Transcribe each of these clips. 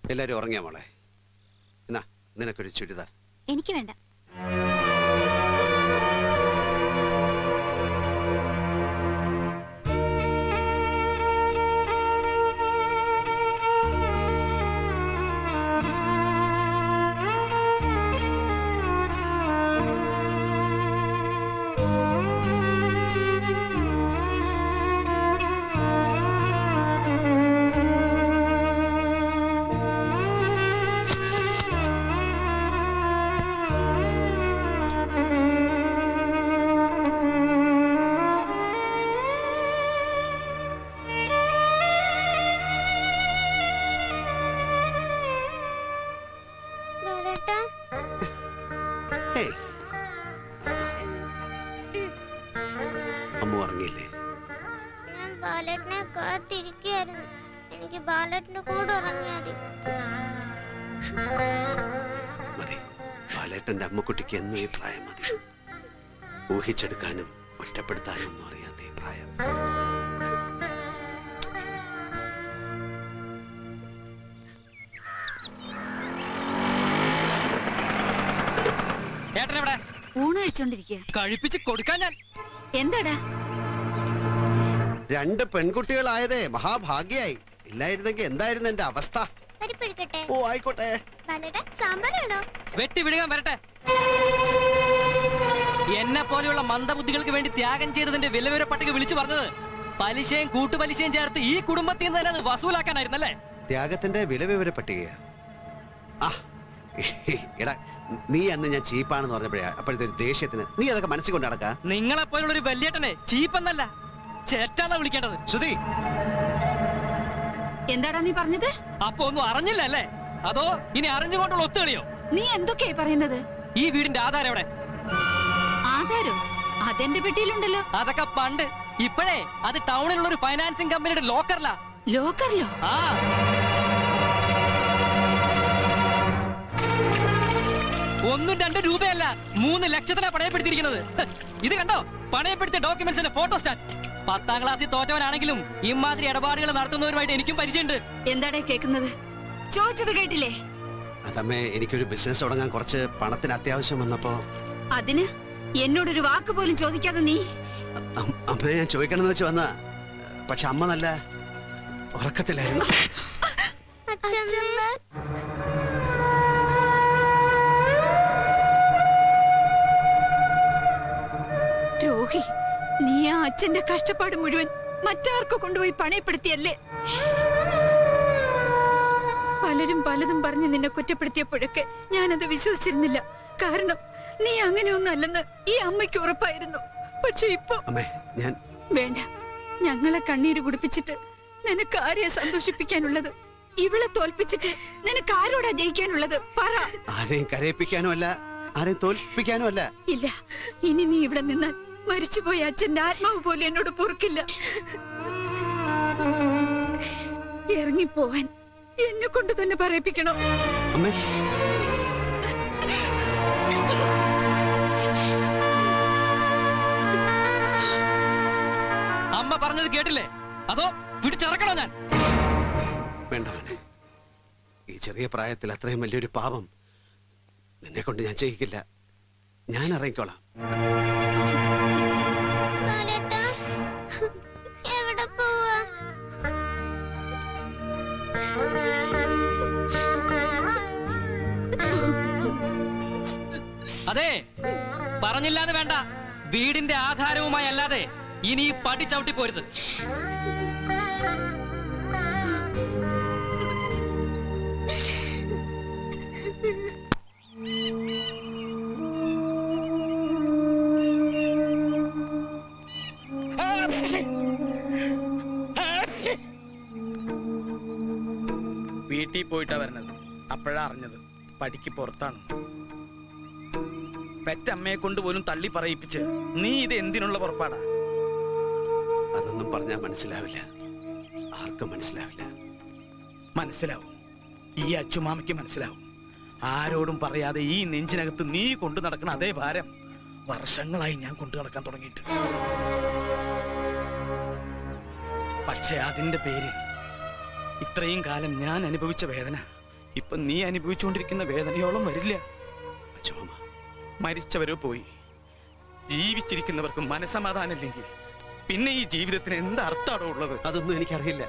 എല്ലാരും ഉറങ്ങിയ മോളെ എന്നാ നിനക്കൊരു ചുരിദാർ എനിക്ക് വേണ്ട ബാലേട്ടാ ഹേയ് അമ്മ ഉറങ്ങിയില്ലേ ഞാൻ ബാലേട്ടനെ കാത്തിരിക്കുകയായിരുന്നു എനിക്ക് ബാലേട്ടന്റെ കൂടെ ഉറങ്ങിയാൽ മതി മതി ബാലേട്ടന്റെ അമ്മക്കുട്ടിക്ക് എന്നും ഈ പ്രായം മതി ഊഹിച്ചെടുക്കാനും ഒറ്റപ്പെടുത്താനും ഒന്നും അറിയാത്ത ഈ പ്രായം ഏട്ടനെവിടെ ഊണ് കഴിച്ചോണ്ടിരിക്കുക കഴിപ്പിച്ച് കൊടുക്കാൻ ഞാൻ എന്താടാ രണ്ട് പെൺകുട്ടികളായതേ മഹാഭാഗ്യായി ഇല്ലായിരുന്നെങ്കിൽ എന്തായിരുന്നു എന്റെ അവസ്ഥ പരിപ്പെടുക്കട്ടെ ഓ ആയിക്കോട്ടെ ബാലേട്ട സാമ്പാർ വേണോ വെട്ടി വിഴുകാൻ വരട്ടെ എന്നെ പോലെയുള്ള മന്ദബുദ്ധികൾക്ക് വേണ്ടി ത്യാഗം ചെയ്തതിന്റെ വിലവിവര പട്ടിക വിളിച്ചു പറഞ്ഞത് പലിശയും കൂട്ടുപലിശയും ചേർത്ത് ഈ കുടുംബത്തിൽ നിന്ന് തന്നെ അത് വസൂലാക്കാനായിരുന്നല്ലേ ത്യാഗത്തിന്റെ വില വിവര പട്ടികയാ ആ എടാ നീ അന്ന് ഞാൻ ചീപ്പാണെന്ന് പറഞ്ഞപ്പോഴേ അപ്പോഴത്തെ ഒരു ദേഷ്യത്തിന് നീ അതൊക്കെ മനസ്സിൽ കൊണ്ട് നടക്കാ നിങ്ങളെ പോലുള്ള ഒരു വലിയേട്ടനെ ചീപ്പെന്നല്ല ചേറ്റാന്നാ വിളിക്കേണ്ടത് ശ്രുതി എന്താടാ നീ പറഞ്ഞത് അപ്പൊ ഒന്നും അറിഞ്ഞില്ല അല്ലേ അതോ ഇനി അറിഞ്ഞുകൊണ്ടുള്ള ഒത്തുകളിയോ നീ എന്തൊക്കെയായി പറയുന്നത് ഈ വീടിന്റെ ആധാരം എവിടെ ആധാരോ അതെന്റെ പെട്ടിയിലുണ്ടല്ലോ അതൊക്കെ പണ്ട് ഇപ്പോഴേ അത് ടൗണിലുള്ള ഒരു ഫൈനാൻസിങ് കമ്പനിയുടെ ലോക്കറിലാ ലോക്കറിലോ ആ ഒന്നും രണ്ടും രൂപയല്ല മൂന്ന് ലക്ഷത്തിനാ പണയപ്പെടുത്തിയിരിക്കുന്നത് ഹ്, ഇത് കണ്ടോ പണയപ്പെടുത്തിയ ഡോക്യുമെന്റ്സിന്റെ ഫോട്ടോ സ്റ്റാറ്റ് പത്താം ക്ലാസ്സിൽ തോറ്റവനാണെങ്കിലും ഇമാതിരി ഇടപാടുകൾ നടത്തുന്നവരുമായിട്ട് എനിക്കും പരിചയമുണ്ട് എന്താടാ കേക്കുന്നത് ചോദിച്ചത് കേട്ടില്ലേ അതമ്മേ എനിക്കൊരു ബിസിനസ് തുടങ്ങാൻ കുറച്ച് പണത്തിന് അത്യാവശ്യം വന്നപ്പോ അതിന് എന്നോടൊരു വാക്ക് പോലും ചോദിക്കാതെ നീ അം- അമ്മയെ ഞാൻ ചോദിക്കണമെന്ന് വെച്ച് വന്ന പക്ഷെ അമ്മ നല്ല ഉറക്കത്തിലായിരുന്നു അച്ഛമ്മ ദ്രോഹി നീ ആ അച്ഛന്റെ കഷ്ടപ്പാട് മുഴുവൻ മറ്റാർക്കു കൊണ്ടുപോയി പണയപ്പെടുത്തിയല്ലേ പലരും പലതും പറഞ്ഞ് നിന്നെ കുറ്റപ്പെടുത്തിയപ്പോഴൊക്കെ ഞാനത് വിശ്വസിച്ചിരുന്നില്ല കാരണം നീ അങ്ങനെയൊന്നും അല്ലെന്ന് ഈ അമ്മയ്ക്ക് ഉറപ്പായിരുന്നു പക്ഷെ ഇപ്പൊ അമ്മേ ഞാൻ വേണ്ട ഞങ്ങളെ കണ്ണീര് കുടിപ്പിച്ചിട്ട് നിനക്ക് ആരെയാ സന്തോഷിപ്പിക്കാനുള്ളത് ഇവളെ തോൽപ്പിച്ചിട്ട് നിനക്ക് ആരോടാ ജയിക്കാനുള്ളത് പറ ആരെയും കരയിപ്പിക്കാനും അല്ല ആരെയും തോൽപ്പിക്കാനും അല്ല ഇല്ല ഇനി നീ ഇവിടെ നിന്നാൽ മരിച്ചുപോയ അച്ഛന്റെ ആത്മാവ് പോലും എന്നോട് പൊറുക്കില്ല ഇറങ്ങിപ്പോവാൻ എന്നെ കൊണ്ട് തന്നെ പറയിപ്പിക്കണോ അമ്മേ അമ്മ പറഞ്ഞത് കേട്ടില്ലേ അതോ പിടിച്ചിറക്കണോ ഞാൻ വേണ്ട മോനെ ഈ ചെറിയ പ്രായത്തിൽ അത്രയും വലിയൊരു പാപം നിന്നെ കൊണ്ട് ഞാൻ ചെയ്യിക്കില്ല ഞാൻ ഇറങ്ങിക്കോളാം ബാലേട്ട എവിടെ പോവാ അതെ പറഞ്ഞില്ലാന്ന് വേണ്ട വീടിന്റെ ആധാരവുമായി അല്ലാതെ ഇനി ഈ പടി ചവിട്ടി പോരുത് വീട്ടിൽ പോയിട്ടാ വരണത് അപ്പോഴാ അറിഞ്ഞത് പടിക്ക് പുറത്താണ് പെറ്റമ്മയെ കൊണ്ട് പോലും തള്ളി പറയിപ്പിച്ച് നീ ഇത് എന്തിനുള്ള പുറപ്പാടാ അതൊന്നും പറഞ്ഞാൽ മനസ്സിലാവില്ല ആർക്കും മനസ്സിലാവില്ല മനസ്സിലാവും ഈ അച്ചുമാമയ്ക്ക് മനസ്സിലാവും ആരോടും പറയാതെ ഈ നെഞ്ചിനകത്ത് നീ കൊണ്ടു നടക്കുന്ന അതേ ഭാരം വർഷങ്ങളായി ഞാൻ കൊണ്ടു നടക്കാൻ തുടങ്ങിയിട്ട് പക്ഷെ അതിന്റെ പേരിൽ ഇത്രയും കാലം ഞാൻ അനുഭവിച്ച വേദന ഇപ്പൊ നീ അനുഭവിച്ചുകൊണ്ടിരിക്കുന്ന വേദനയോളം വരില്ല അച്ഛമ്മ മരിച്ചവരോ പോയി ജീവിച്ചിരിക്കുന്നവർക്ക് മനസമാധാനമില്ലെങ്കിൽ പിന്നെ ഈ ജീവിതത്തിന് എന്ത് അർത്ഥമാണോ ഉള്ളത് അതൊന്നും എനിക്കറിയില്ല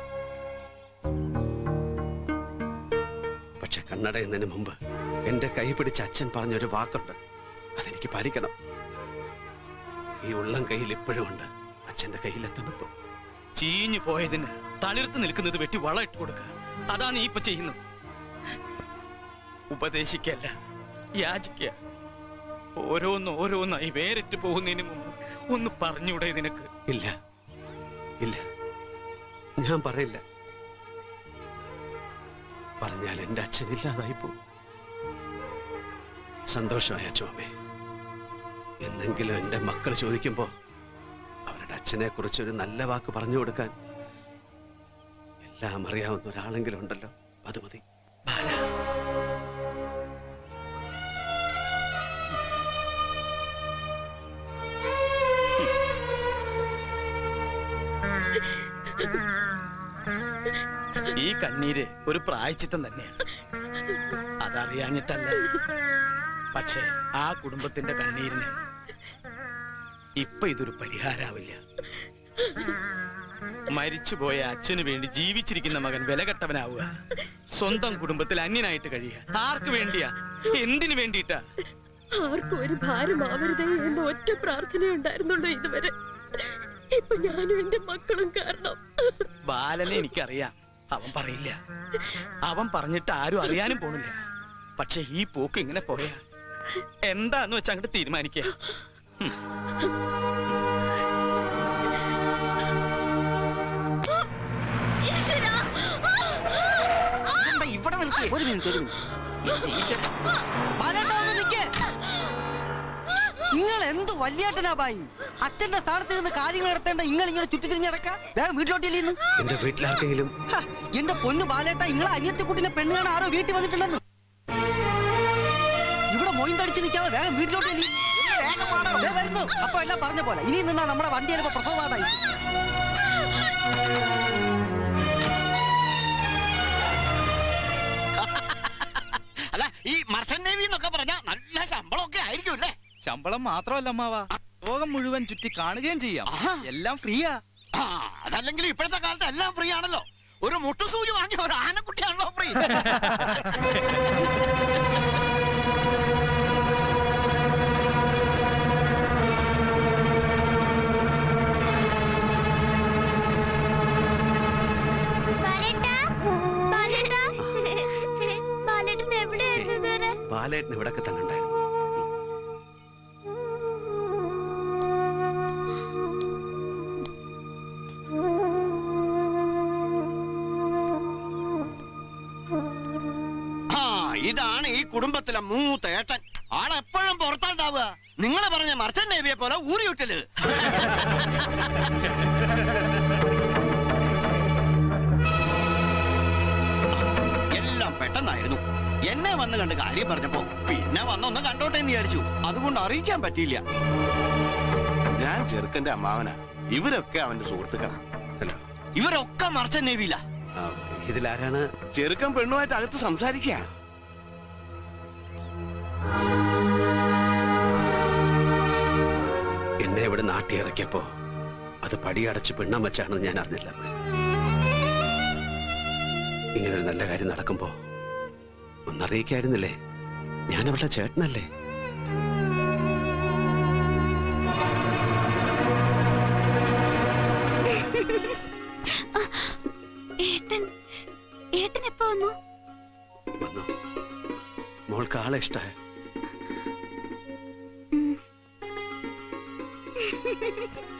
പക്ഷെ കണ്ണടയുന്നതിന് മുമ്പ് എന്റെ കൈ പിടിച്ച് അച്ഛൻ പറഞ്ഞൊരു വാക്കുണ്ട് അതെനിക്ക് പാലിക്കണം ഈ ഉള്ളം കയ്യിൽ ഇപ്പോഴും ഉണ്ട് അച്ഛന്റെ കയ്യിലെ തണുപ്പ് ചീഞ്ഞു പോയതിന് തളിർത്ത് നിൽക്കുന്നത് വെട്ടി വളം ഇട്ട് കൊടുക്കുക അതാണ് നീ ഇപ്പൊ ചെയ്യുന്നത് ഉപദേശിക്കല്ല യാചിക്കുക ഓരോന്ന് ഓരോന്നായി വേറിട്ട് പോകുന്നതിന് മുമ്പ് ഒന്ന് പറഞ്ഞൂടെ നിനക്ക് ഇല്ല ഇല്ല ഞാൻ പറയില്ല പറഞ്ഞാൽ എന്റെ അച്ഛൻ ഇല്ലാതായി പോകും സന്തോഷമായ അച്ഛമ്മേ എന്നെങ്കിലും എന്റെ മക്കൾ ചോദിക്കുമ്പോ അവരുടെ അച്ഛനെ കുറിച്ചൊരു നല്ല വാക്ക് പറഞ്ഞു കൊടുക്കാൻ എല്ലാം അറിയാവുന്ന ഒരാളെങ്കിലും ഉണ്ടല്ലോ അത് മതി ബാല ഈ കണ്ണീര് ഒരു പ്രായച്ചിത്തം തന്നെയാണ് അതറിയാഞ്ഞിട്ടല്ല പക്ഷെ ആ കുടുംബത്തിന്റെ കണ്ണീരിന് ഇപ്പൊ ഇതൊരു പരിഹാരാവില്ല മരിച്ചുപോയ അച്ഛനു വേണ്ടി ജീവിച്ചിരിക്കുന്ന മകൻ വിലകെട്ടവനാവുക സ്വന്തം കുടുംബത്തിൽ അന്യനായിട്ട് കഴിയുക ആർക്ക് വേണ്ടിയാ എന്തിനു വേണ്ടിയിട്ടാ ആർക്കും ഒരു ഭാരമാവരുതേ എന്ന ഒറ്റ പ്രാർത്ഥനയുണ്ടായിരുന്നുള്ളൂ ഇതുവരെ ഇപ്പൊ ഞാനും എന്റെ മക്കളും കാരണം ബാലനെ എനിക്കറിയാം അവൻ പറയില്ല അവൻ പറഞ്ഞിട്ട് ആരും അറിയാനും പോണില്ല പക്ഷെ ഈ പോക്ക് ഇങ്ങനെ പോയാ എന്താന്ന് വെച്ചാ അങ്ങോട്ട് തീരുമാനിക്കുക ഈശ്വരാ! എന്താ ഇവിടെ നിൽക്കേ ഒരു മിനിറ്റ് ഒരു മിനിറ്റ് ബാലേട്ടാ, ഒന്ന് നിക്കേ. നിങ്ങൾ എന്ത് വല്യേട്ടനാ ബായി അച്ഛന്റെ സ്ഥാനത്ത് നിന്ന് കാര്യങ്ങൾ നടത്തേണ്ട നിങ്ങൾ ഇങ്ങനെ ചുറ്റിത്തിരിഞ്ഞടക്ക വേഗം വീട്ടിലോട്ടില്ലേന്ന് എന്റെ വീട്ടിലാർക്കെങ്കിലും എന്റെ പൊന്നു ബാലേട്ട നിങ്ങളെ അനിയത്തിക്കുട്ടിനെ പെണ്ണ് കാണാൻ ആരോ വീട്ടിൽ വന്നിട്ടുണ്ടെന്ന് ഇവിടെ മൊയിന്തടിച്ച് നിൽക്കാതെ വേഗം വീട്ടിലോട്ടില്ലേ ദേ വരുന്നു അപ്പൊ എല്ലാം പറഞ്ഞ പോലെ ഇനി നിന്നാ നമ്മുടെ വണ്ടി ചിലപ്പോ പ്രസവമാടായി അല്ല ഈ മർച്ചന്റ് നേവി എന്നൊക്കെ പറഞ്ഞ നല്ല ശമ്പളമൊക്കെ ആയിരിക്കും അല്ലേ ശമ്പളം മാത്രമല്ല അമ്മാവ ലോകം മുഴുവൻ ചുറ്റി കാണുകയും ചെയ്യാം ആഹാ. എല്ലാം ഫ്രീയാ ആ അതല്ലെങ്കിൽ ഇപ്പോഴത്തെ കാലത്ത് എല്ലാം ഫ്രീ ആണല്ലോ ഒരു മുട്ടുസൂചി വാങ്ങിയ ഒരു ആനക്കുട്ടിയാണല്ലോ ഫ്രീ ബാലേട്ടാ ബാലേട്ടാ ബാലേട്ടൻ എവിടെയായിരുന്നു ഇതുവരെ ബാലേട്ടൻ ഇവിടൊക്കെ തന്നെ ഉണ്ടായിരുന്നു ആ ഇതാണ് ഈ കുടുംബത്തിലെ മൂത്ത ഏട്ടൻ ആളെപ്പോഴും പുറത്താണ്ടാവുക നിങ്ങൾ പറഞ്ഞ മർച്ചന്റ് നേവിയെ പോലെ ഊറിയുട്ടില് എല്ലാം പെട്ടെന്നായിരുന്നു എന്നെ വന്ന് കണ്ട് കാര്യം പറഞ്ഞപ്പോ പിന്നെ വന്നൊന്ന് കണ്ടോട്ടെ എന്ന് വിചാരിച്ചു അതുകൊണ്ട് അറിയിക്കാൻ പറ്റിയില്ല ഞാൻ ചെറുക്കന്റെ അമ്മാവനാ ഇവരൊക്കെ അവന്റെ സുഹൃത്തുക്കളാ ഹലോ ഇവരൊക്കെ മർച്ചന്റ് നേവിയില്ല ആ, ഇതിലാരാണ് ചെറുക്കൻ പെണ്ണുമായിട്ട് അകത്ത് സംസാരിക്കുക എന്നെ ഇവിടെ നാട്ടിയിറക്കിയപ്പോ അത് പടിയടച്ച് പിണ്ണം വെച്ചാണെന്ന് ഞാൻ അറിഞ്ഞില്ല ഇങ്ങനൊരു നല്ല കാര്യം നടക്കുമ്പോ ഒന്നറിയിക്കായിരുന്നില്ലേ ഞാൻ അവളുടെ ചേട്ടനല്ലേ ഏട്ടൻ ഏട്ടൻ എപ്പോ വന്നു വന്നു മോൾക്ക് ആളെ ഇഷ്ടമായ ഉം.